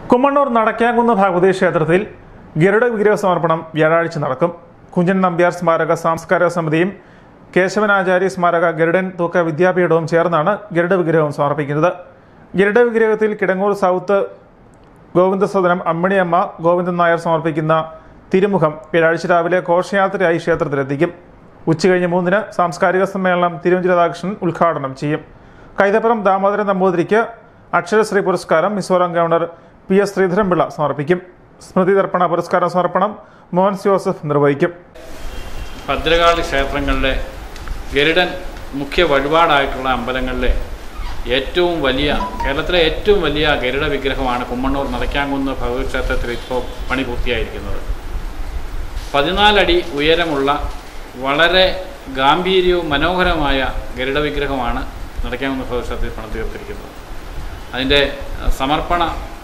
കുമ്മണ്ണൂർ നടക്കാങ്കുന്ന് ഭഗവതി ക്ഷേത്രത്തിൽ ഗരുഡ വിഗ്രഹ സമർപ്പണം വ്യാഴാഴ്ച നടക്കും കുഞ്ചൻ നമ്പ്യാർ സ്മാരക സാംസ്കാരിക സമിതിയും കേശവനാചാര്യ സ്മാരക ഗരുഡൻ തൂക്ക വിദ്യാപീഠവും ചേർന്നാണ് ഗരുഡ വിഗ്രഹം സമർപ്പിക്കുന്നത് ഗരുഡ വിഗ്രഹത്തിൽ കിടങ്ങൂർ സൗത്ത് ഗോവിന്ദസദനം അമ്മിണിയമ്മ ഗോവിന്ദൻ നായർ സമർപ്പിക്കുന്ന തിരുമുഖം വ്യാഴാഴ്ച രാവിലെ ഘോഷയാത്രയായി ക്ഷേത്രത്തിലെത്തിക്കും ഉച്ചകഴിഞ്ഞ് മൂന്നിന് സാംസ്കാരിക സമ്മേളനം തിരുവഞ്ചി രാധാകൃഷ്ണൻ ഉദ്ഘാടനം ചെയ്യും കൈതപ്പുറം ദാമോദരൻ നമ്പൂതിരിക്ക് അക്ഷരശ്രീ പുരസ്കാരം Mizoram governor P S Sreedharan Pillai സമർപ്പിക്കും സ്മൃതി തർപ്പണ പുരസ്കാര സമർപ്പണം മോഹൻസ് ജോസഫ് നിർവഹിക്കും ഭദ്രകാളി ക്ഷേത്രങ്ങളിലെ ഗരുഡൻ മുഖ്യ വഴിപാടായിട്ടുള്ള അമ്പലങ്ങളിലെ ഏറ്റവും വലിയ കേരളത്തിലെ ഏറ്റവും വലിയ ഗരുഡ വിഗ്രഹമാണ് കുമ്മണ്ണൂർ നടക്കാങ്കുന്ന് ഭഗവതി ക്ഷേത്രത്തിൽ ഇപ്പോൾ പണി പൂർത്തിയായിരിക്കുന്നത് പതിനാലടി ഉയരമുള്ള വളരെ ഗാംഭീര്യവും മനോഹരമായ ഗരുഡ വിഗ്രഹമാണ് നടക്കാങ്കുന്ന് ഭഗവതി ക്ഷേത്രത്തിൽ പണി തീർത്തിരിക്കുന്നത് അതിൻ്റെ അഹ്, സമർപ്പണ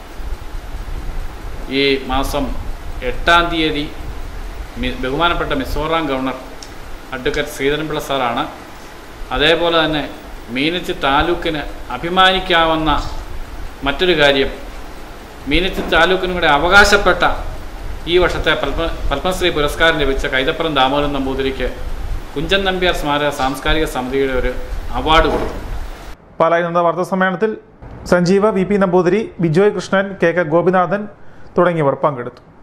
ഈ മാസം എട്ടാം തീയതി മി- ബഹുമാനപ്പെട്ട മിസോറാം ഗവർണർ അഡ്വക്കേറ്റ് ശ്രീധരൻപിള്ള സാറാണ് അതേപോലെ തന്നെ മീനച്ചി താലൂക്കിന് അഭിമാനിക്കാവുന്ന മറ്റൊരു കാര്യം മീനച്ചി താലൂക്കിനും കൂടെ അവകാശപ്പെട്ട ഈ വർഷത്തെ പത്മ പത്മശ്രീ പുരസ്കാരം ലഭിച്ച കൈതപ്പുറം ദാമോദരൻ നമ്പൂതിരിക്ക് കുഞ്ചൻ നമ്പ്യാർ സ്മാരക സാംസ്കാരിക സമിതിയുടെ ഒരു അവാർഡ് കൊടുത്തു പാലായിൽ നടന്ന വാർത്താ സമ്മേളനത്തിൽ Sanjeeva V P Namboothiri Bijoy Krishnan K K Gopinathan തുടങ്ങിയവർ പങ്കെടുത്തു